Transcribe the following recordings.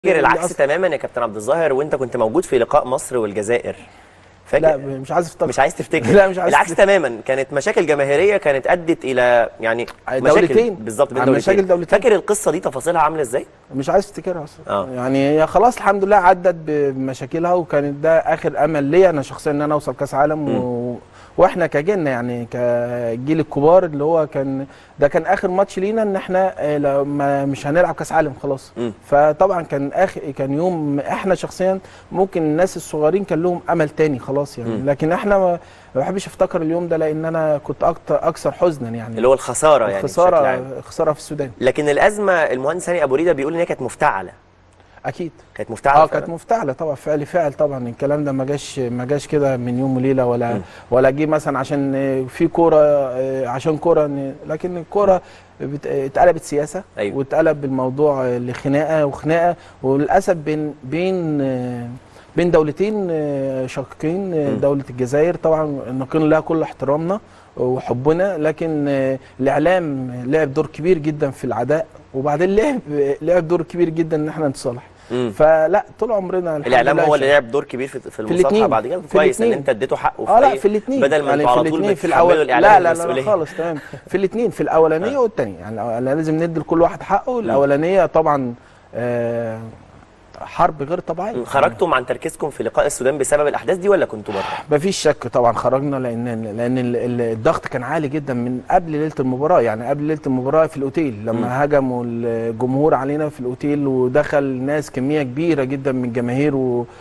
فاكر العكس أصلاً- تماما يا كابتن عبد الظاهر وانت كنت موجود في لقاء مصر والجزائر فاكر لا مش عايز افتكر مش عايز تفتكر لا مش عايز العكس أفتكر. تماما كانت مشاكل جماهيريه كانت ادت الى يعني دولتين. مشاكل بالظبط بين عن دولتين مشاكل دولتين. فاكر القصه دي تفاصيلها عامله ازاي مش عايز افتكرها اصلا آه. يعني هي خلاص الحمد لله عدت بمشاكلها وكانت ده اخر امل ليا انا شخصيا ان انا اوصل كاس عالم و... واحنا كجيلنا يعني كجيل الكبار اللي هو كان ده كان اخر ماتش لينا ان احنا آه، لو ما مش هنلعب كاس عالم خلاص مم. فطبعا كان اخر كان يوم احنا شخصيا ممكن الناس الصغيرين كان لهم امل تاني خلاص يعني مم. لكن احنا ما ما بحبش افتكر اليوم ده لان انا كنت اكتر اكثر حزنا يعني اللي هو الخساره يعني بشكل عام. خساره خساره في السودان لكن الازمه المهندس هاني ابو ريده بيقول ان هي كانت مفتعله اكيد كانت مفتعله اه فعلاً. كانت مفتعله طبعا فعل فعل طبعا الكلام ده ما جاش ما جاش كده من يوم وليله ولا ولا جه مثلا عشان آه، في كوره آه، عشان كوره إن- لكن الكوره بت- اتقلبت سياسه أيوة. واتقلب الموضوع آه، لخناقه وخناقه وللاسف بين بين آه، بين دولتين آه، شقيقين آه، مم. دوله الجزائر طبعا نقول لها كل احترامنا وحبنا لكن آه، الاعلام لعب دور كبير جدا في العداء وبعدين لعب لعب دور كبير جدا ان احنا نتصالح مم. فلا طول عمرنا الحمد الاعلام لله هو اللي شا- لعب دور كبير في في المصالحه الاتنين. بعد كده في كويس ان الاتنين. انت اديته حقه اه لا أي- في الاثنين بدل ما انتوا على طول في بتحملوا الاول لا الاعلام لا لا, لا المسؤوليه خالص تمام في الاثنين في الاولانيه والثانيه يعني الأول- لازم ندي لكل واحد حقه الاولانيه طبعا آه حرب غير طبيعيه خرجتم عن تركيزكم في لقاء السودان بسبب الاحداث دي ولا كنتوا بره ما فيش شك طبعا خرجنا لان لان ال- ال- الضغط كان عالي جدا من قبل ليله المباراه يعني قبل ليله المباراه في الاوتيل لما هجموا الجمهور علينا في الاوتيل ودخل ناس كميه كبيره جدا من الجماهير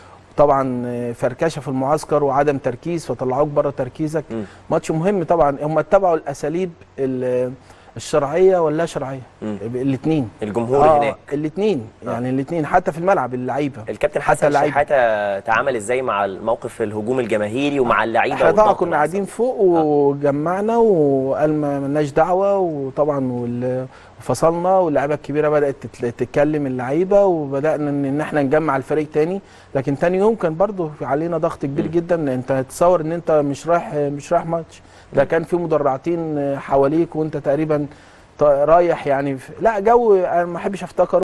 وطبعا فركشه في المعسكر وعدم تركيز فطلعوك بره تركيزك مم. ماتش مهم طبعا هم اتبعوا الاساليب ال- الشرعيه ولا شرعيه مم. الاثنين الجمهور هناك الاثنين يعني الاثنين حتى في الملعب اللعيبه الكابتن حتى حسن اللعيبة. شحاته تعامل ازاي مع الموقف الهجوم الجماهيري ومع اللعيبه احنا طبعا والضغط كنا اللي قاعدين فوق وجمعنا وقال ما ملناش دعوه وطبعا وال- وفصلنا واللعيبه الكبيره بدات تت- تتكلم اللعيبه وبدانا ان إن احنا نجمع الفريق تاني لكن تاني يوم كان برضو في علينا ضغط كبير جدا انت هتصور ان انت مش رايح مش رايح ماتش ده كان في مدرعتين حواليك وانت تقريبا ط- رايح يعني في لا جو انا ما احبش افتكره